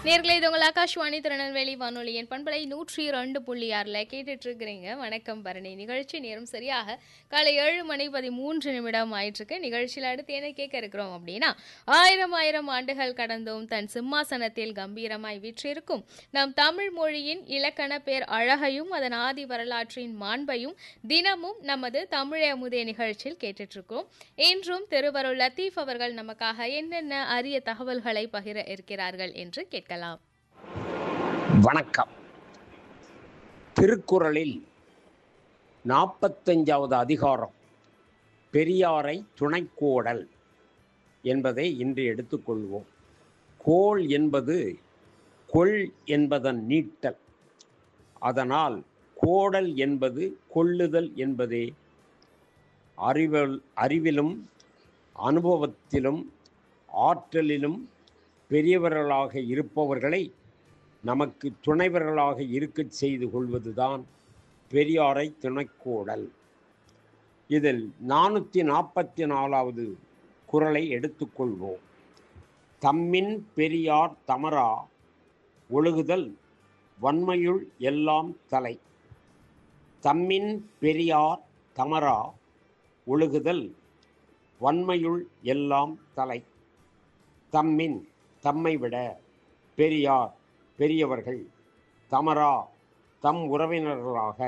நேர்களே இது உங்கள் ஆகாஷ்வாணி திருநெல்வேலி வானொலியின் பண்பலை நூற்றி ரெண்டு புள்ளி ஆறில் கேட்டுட்டு இருக்கிறீங்க வணக்கம் பரணி நிகழ்ச்சி நேரம் சரியாக காலை ஏழு மணி பதிமூன்று நிமிடம் ஆயிட்டிருக்கு நிகழ்ச்சியில் அடுத்து என்ன கேட்க இருக்கிறோம் அப்படின்னா ஆயிரம் ஆயிரம் ஆண்டுகள் கடந்தும் தன் சிம்மாசனத்தில் கம்பீரமாய் வீற்றிருக்கும் நம் தமிழ் மொழியின் இலக்கண பேர் அழகையும் அதன் ஆதி வரலாற்றின் மாண்பையும் தினமும் நமது தமிழ் அமுதே நிகழ்ச்சியில் கேட்டுட்டு இருக்கோம் இன்றும் திருவருள் லத்தீஃப் அவர்கள் நமக்காக என்னென்ன அரிய தகவல்களை பகிர இருக்கிறார்கள் என்று கேட்கலாம் வணக்கம் திருக்குறளில் நாற்பத்தஞ்சாவது அதிகாரம் பெரியாரை துணைக்கோடல் என்பதை இன்று எடுத்துக்கொள்வோம் கோள் என்பது கொள் என்பதன் நீட்டல் அதனால் கோடல் என்பது கொள்ளுதல் என்பதே அறிவல் அறிவிலும் அனுபவத்திலும் ஆற்றலிலும் பெரியவர்களாக இருப்பவர்களை நமக்கு துணைவர்களாக இருக்கச் செய்து கொள்வதுதான் பெரியாரை துணைக்கோடல் இதில் நானூற்றி நாற்பத்தி நாலாவது குறளை எடுத்துக்கொள்வோம் தம்மின் பெரியார் தமரா ஒழுகுதல் வன்மையுள் எல்லாம் தலை தம்மின் பெரியார் தமரா ஒழுகுதல் வன்மையுள் எல்லாம் தலை தம்மின் தம்மை விட பெரியார் பெரியவர்கள் தமரா தம் உறவினர்களாக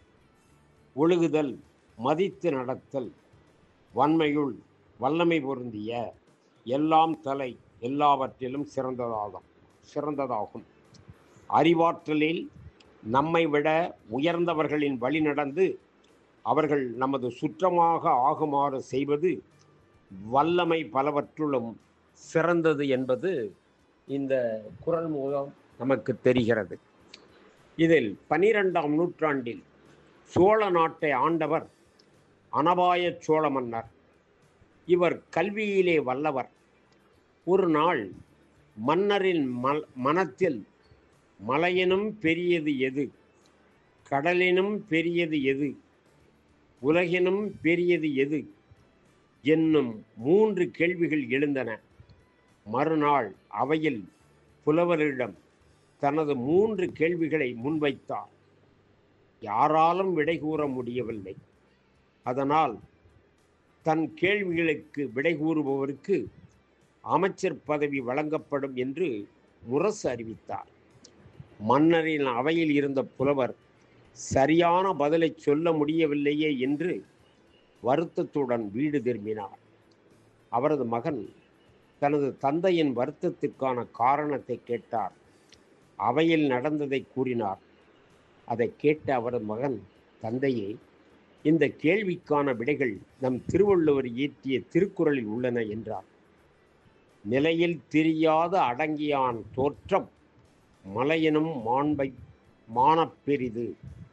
ஒழுகுதல் மதித்து நடத்தல் வன்மையுள் வல்லமை பொருந்திய எல்லாம் தலை எல்லாவற்றிலும் சிறந்ததாகும் சிறந்ததாகும் அறிவாற்றலில் நம்மை விட உயர்ந்தவர்களின் வழி நடந்து அவர்கள் நமது சுற்றமாக ஆகுமாறு செய்வது வல்லமை பலவற்றுள்ளும் சிறந்தது என்பது இந்த குரல் மூலம் நமக்கு தெரிகிறது இதில் பனிரெண்டாம் நூற்றாண்டில் சோழ நாட்டை ஆண்டவர் அனபாய சோழ மன்னர் இவர் கல்வியிலே வல்லவர் ஒரு நாள் மன்னரின் மல் மனத்தில் மலையினும் பெரியது எது கடலினும் பெரியது எது உலகினும் பெரியது எது என்னும் மூன்று கேள்விகள் எழுந்தன மறுநாள் அவையில் புலவரிடம் தனது மூன்று கேள்விகளை முன்வைத்தார் யாராலும் விடை கூற முடியவில்லை அதனால் தன் கேள்விகளுக்கு விடை கூறுபவருக்கு அமைச்சர் பதவி வழங்கப்படும் என்று முரசு அறிவித்தார் மன்னரின் அவையில் இருந்த புலவர் சரியான பதிலை சொல்ல முடியவில்லையே என்று வருத்தத்துடன் வீடு திரும்பினார் அவரது மகன் தனது தந்தையின் வருத்தத்துக்கான காரணத்தை கேட்டார் அவையில் நடந்ததை கூறினார் அதை கேட்ட அவரது மகன் தந்தையே இந்த கேள்விக்கான விடைகள் நம் திருவள்ளுவர் இயற்றிய திருக்குறளில் உள்ளன என்றார் நிலையில் தெரியாத அடங்கியான் தோற்றம் மலையினும் மாண்பை மானப்பெரிது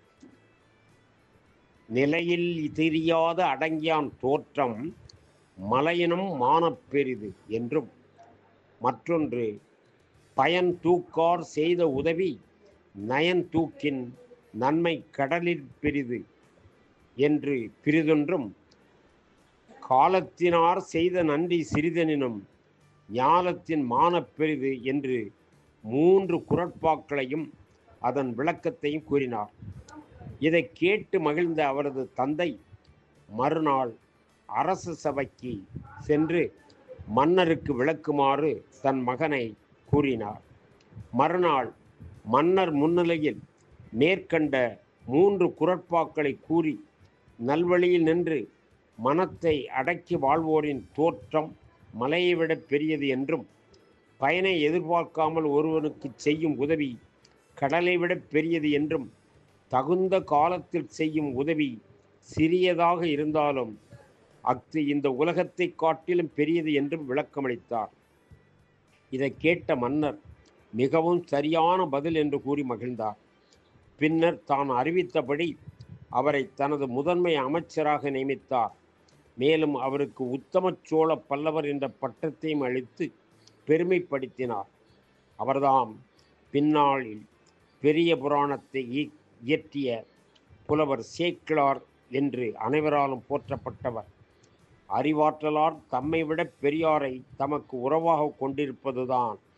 நிலையில் தெரியாத அடங்கியான் தோற்றம் மலையினும் மானப்பெரிது என்றும் மற்றொன்று பயன் தூக்கார் செய்த உதவி நயன் தூக்கின் நன்மை கடலில் பெரிது என்று பிரிதொன்றும் காலத்தினார் செய்த நன்றி சிறிதனினும் ஞானத்தின் மானப்பெரிது என்று மூன்று குரட்பாக்களையும் அதன் விளக்கத்தையும் கூறினார் இதை கேட்டு மகிழ்ந்த அவரது தந்தை மறுநாள் அரச சபைக்கு சென்று மன்னருக்கு விளக்குமாறு தன் மகனை கூறினார் மறுநாள் மன்னர் முன்னிலையில் மேற்கண்ட மூன்று குரட்பாக்களை கூறி நல்வழியில் நின்று மனத்தை அடக்கி வாழ்வோரின் தோற்றம் மலையை விட பெரியது என்றும் பயனை எதிர்பார்க்காமல் ஒருவனுக்கு செய்யும் உதவி கடலை விட பெரியது என்றும் தகுந்த காலத்தில் செய்யும் உதவி சிறியதாக இருந்தாலும் அஃது இந்த உலகத்தை காட்டிலும் பெரியது என்றும் விளக்கமளித்தார் இதை கேட்ட மன்னர் மிகவும் சரியான பதில் என்று கூறி மகிழ்ந்தார் பின்னர் தான் அறிவித்தபடி அவரை தனது முதன்மை அமைச்சராக நியமித்தார் மேலும் அவருக்கு உத்தம சோழ பல்லவர் என்ற பட்டத்தையும் அளித்து பெருமைப்படுத்தினார் அவர்தாம் பின்னாளில் பெரிய புராணத்தை இ- இயற்றிய புலவர் சேக்கிழார் என்று அனைவராலும் போற்றப்பட்டவர் அறிவாற்றலார் தம்மை விட பெரியாரை தமக்கு உறவாக கொண்டிருப்பதுதான்